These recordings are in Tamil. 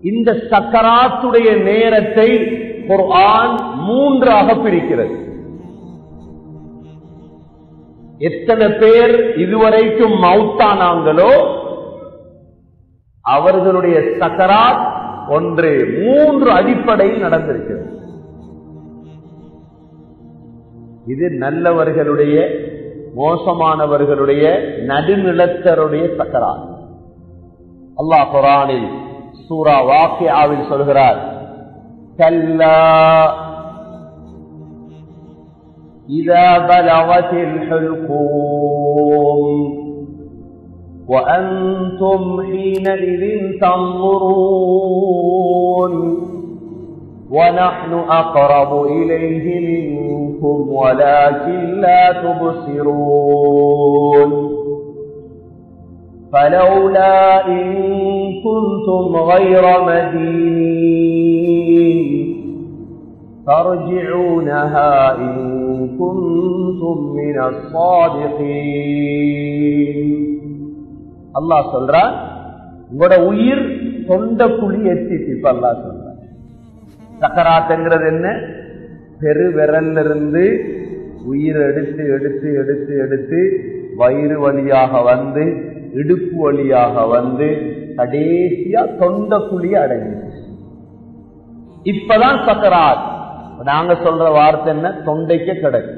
இந்த சக்கராத்துடைய நேரத்தை குர்ஆன் மூன்றாக பிரிக்கிறது எத்தனை பேர் இதுவரைக்கும் மவுத்தானாங்களோ அவர்களுடைய சக்கராத் ஒன்று மூன்று அடிப்படையில் நடந்திருக்கிறது இது நல்லவர்களுடைய மோசமானவர்களுடைய நடுநிலத்தருடைய சக்கராத் அல்லாஹ் குரானில் சூரா வாக்கியாவில் சொல்கிறார் கல்லா إذا بلغت الحلقوم وأنتم حينئذ تنظرون ونحن أقرب إليه منكم ولكن لا تبصرون فلولا إن كنتم غير مدينين ترجعونها إن كنتم من الصادقين அல்லாஹ் சொல்றான் உங்களோட உயிர் சொந்த குழி எத்திட்டு இப்ப அல்லாஹ் சொல்றான் சக்கராத்துங்கிறது என்ன பெரு விரல்ல இருந்து உயிர் எடுத்து எடுத்து எடுத்து எடுத்து வயிறு வழியாக வந்து இடுப்பு வழியாக வந்து கடைசியா தொண்ட குழி அடைஞ்சிச்சு இப்பதான் சக்கராத் நாங்க சொல்ற வார்த்தை என்ன தொண்டைக்கு கிடக்கு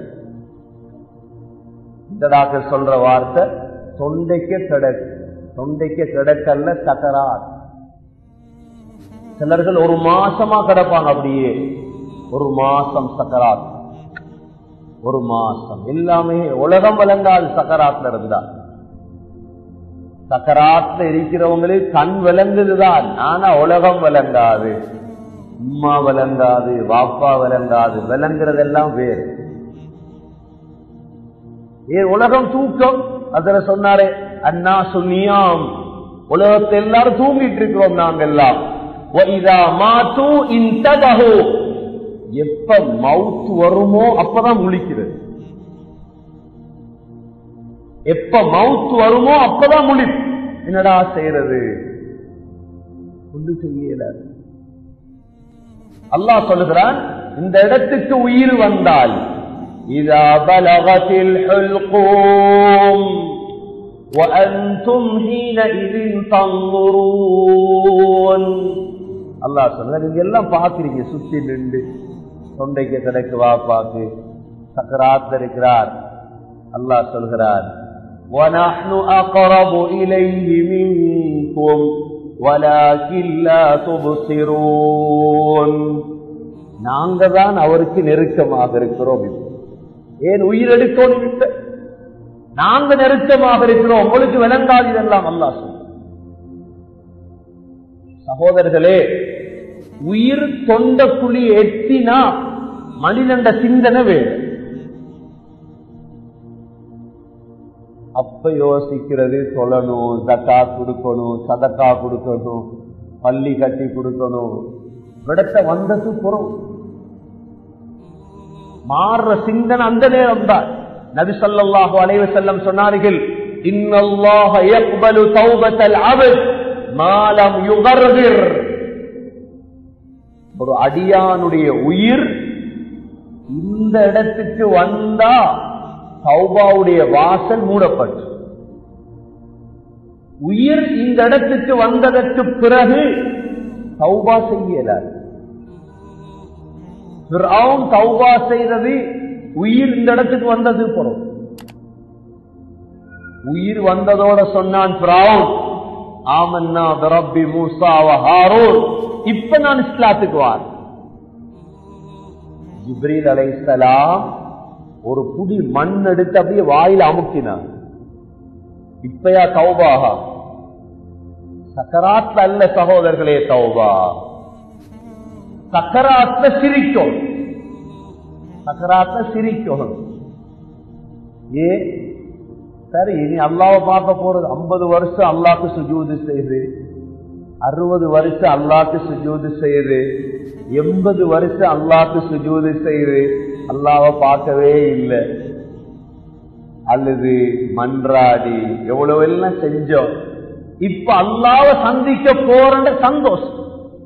இந்த டாக்டர் சொல்ற வார்த்தை தொண்டைக்கு கிடக்கு தொண்டைக்கு கிடக்கல்ல சக்கராத் சிலர்கள் ஒரு மாசமா கிடப்பாங்க அப்படியே ஒரு மாசம் சக்கராத் ஒரு மாசம் எல்லாமே உலகம் விளங்காது சக்கராத்ல இருந்தா சக்கராத்ல இருக்கிறவங்களுக்கு கண் விளங்குதுதான் ஆனா உலகம் விளங்காது உம்மா விளங்காது வாப்பா விளங்காது விளங்குறதெல்லாம் வேறு ஏ உலகம் தூக்கம் அதுல சொன்னாரே அண்ணா சுனியாம் உலகத்தை எல்லாரும் தூங்கிட்டு இருக்கிறோம் நாங்க எல்லாம் மாத்து இன்தபஹு எப்ப மவுத் வருமோ அப்பதான் முழிக்கிறது எப்ப மவுத் வருமோ அப்பதான் முழி என்னடா செய்யறது ஒன்று செய்யல அல்லாஹ் சொல்லுகிறான் இந்த இடத்துக்கு உயிர் வந்தால் إذا بلغت الحلقوم وأنتم حينئذ تنظرون அல்லாஹ் சொல்ற நீங்க எல்லாம் பாக்குறீங்க சுத்தி நின்று தொண்டைக்கு கிடைக்கு வாப்பாக்கு சக்கராத் இருக்கிறார் அல்லாஹ் சொல்கிறார் وَنَحْنُ أَقْرَبُ إِلَيْهِ مِنكُمْ وَلَكِنْ لَا تُبْصِرُونَ நாங்க தான் அவருக்கு நெருக்கமாக இருக்கிறோம் ஏன் உயிர் எடுக்கணும் இப்ப நாங்க நெருக்கமாக இருக்கிறோம் உங்களுக்கு விளங்காது இதெல்லாம் அல்லா சகோதரர்களே உயிர் தொண்ட குழி எட்டினா மனிதண்ட சிந்தனை வேறு அப்ப யோசிக்கிறது சொல்லணும் தக்கா கொடுக்கணும் சதக்கா கொடுக்கணும் பள்ளி கட்டி கொடுக்கணும் விடத்த வந்தது புறம் மாறுற சிந்தனை அந்த நேரம் தான் நபி சொல்லாஹு அலைவ செல்லம் சொன்னார்கள் இன்னல்லாஹ யக்பலு தௌபத்தல் அபத் மாலம் யுகர்திர் ஒரு அடியானுடைய உயிர் இந்த இடத்துக்கு வந்தா சௌபாவுடைய வாசல் மூடப்பட்டு உயிர் இந்த இடத்துக்கு வந்ததற்கு பிறகு சௌபா செய்யலார் தௌபா செய்தது உயிர் இந்த இடத்துக்கு வந்தது போறோம் உயிர் வந்ததோட சொன்னான் ஆமன்னா பிரபி மூசாவ ஹாரூர் இப்ப நான் இஸ்லாத்துக்கு வார் ஜிப்ரீல் அலைசலாம் ஒரு புடி மண் எடுத்து அப்படியே வாயில் அமுக்கினான் இப்பயா தௌபாகா சக்கராத்ல அல்ல சகோதரர்களே தௌபா சக்கராத்ல சிரிக்கும் சக்கராத்ல சிரிக்கும் ஏ சரி இனி அல்லாவை பார்க்க போறது ஐம்பது வருஷம் அல்லாக்கு சுஜூது செய்யுது அறுபது வருஷம் அல்லாக்கு சுஜூது செய்யுது எண்பது வருஷம் அல்லாக்கு சுஜூது செய்யுது அல்லாவை பார்க்கவே இல்லை அல்லது மன்றாடி எவ்வளவு எல்லாம் செஞ்சோம் இப்ப அல்லாவ சந்திக்க போற சந்தோஷம்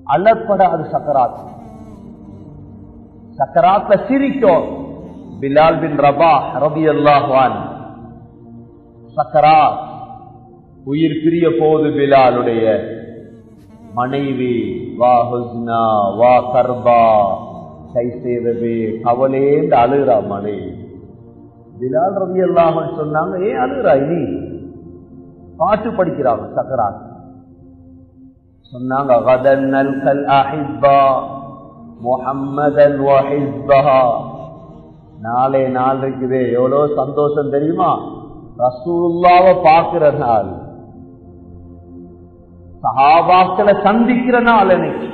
அலப்படாது சக்கராத் சக்கராத்ல சிரிக்கும் பிலால் பின் ரபா ரபி அல்லாஹான் சக்கராத் உயிர் பிரிய போது பிலாலுடைய மனைவி வா ஹுஸ்னா வா கர்பா கை செய்தது கவலேந்து அழுகிறா மனைவி பிலால் ரவி அல்லாமல் சொன்னாங்க ஏன் அழுகிறா இனி பாட்டு படிக்கிறாங்க சக்கராத் சொன்னாங்க غدن الأحبة محمدا وحزبها நாளே நாள் இருக்குது எவ்வளவு சந்தோஷம் தெரியுமா ரசூலுல்லாவை பார்க்கிற நாள் சஹாபாக்களை சந்திக்கிற நாள் எனக்கு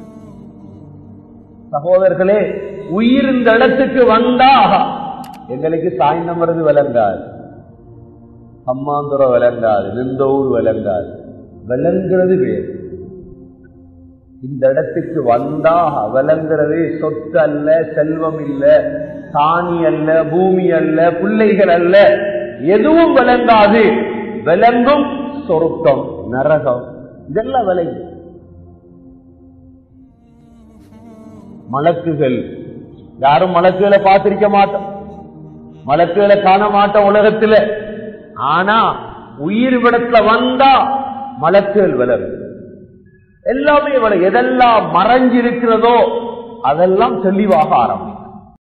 சகோதரர்களே உயிர் இந்த இடத்துக்கு வந்தா எங்களுக்கு சாய்ந்தமரது விளங்காது அம்மாந்துரம் விளங்காது நிந்தூர் விளங்காது விளங்குறது வேறு இந்த இடத்துக்கு வந்தா விளங்குறது சொத்து அல்ல செல்வம் இல்ல காணி அல்ல பூமி அல்ல பிள்ளைகள் அல்ல எதுவும் விளங்காது விளங்கும் சொருக்கம் நரகம் இதெல்லாம் விளங்கு மலக்குகள் யாரும் மலக்குகளை பார்த்திருக்க மாட்டோம் மலக்குகளை காண மாட்டோம் உலகத்துல ஆனா உயிர் விடத்துல வந்தா மலக்குகள் விலகும் எல்லாமே விலகு எதெல்லாம் மறைஞ்சிருக்கிறதோ அதெல்லாம் தெளிவாக ஆரம்பிக்கும்